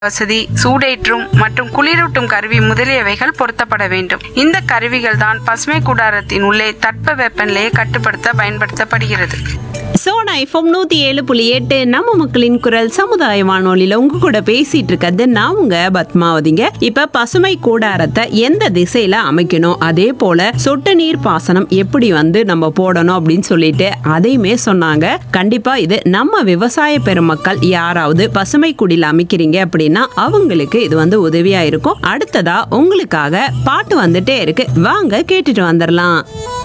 வசதி சூடேற்றும் மற்றும் குளிரூட்டும் கருவி முதலியவைகள் பொருத்தப்பட வேண்டும் இந்த கருவிகள் தான் பசுமை கூடாரத்தின் உள்ளே தட்ப வெப்பநிலையை கட்டுப்படுத்த பயன்படுத்தப்படுகிறது சோனா எஃப்எம் நூத்தி ஏழு புள்ளி எட்டு நம்ம மக்களின் குரல் சமுதாய வானொலியில உங்க கூட பேசிட்டு இருக்கிறது நான் உங்க பத்மாவதிங்க இப்ப பசுமை கூடாரத்தை எந்த திசையில அமைக்கணும் அதே போல சொட்டு நீர் பாசனம் எப்படி வந்து நம்ம போடணும் அப்படின்னு சொல்லிட்டு அதையுமே சொன்னாங்க கண்டிப்பா இது நம்ம விவசாய பெருமக்கள் யாராவது பசுமை குடில் அமைக்கிறீங்க அப்படின்னா அவங்களுக்கு இது வந்து உதவியா இருக்கும் அடுத்ததா உங்களுக்காக பாட்டு வந்துட்டே இருக்கு வாங்க கேட்டுட்டு வந்துடலாம்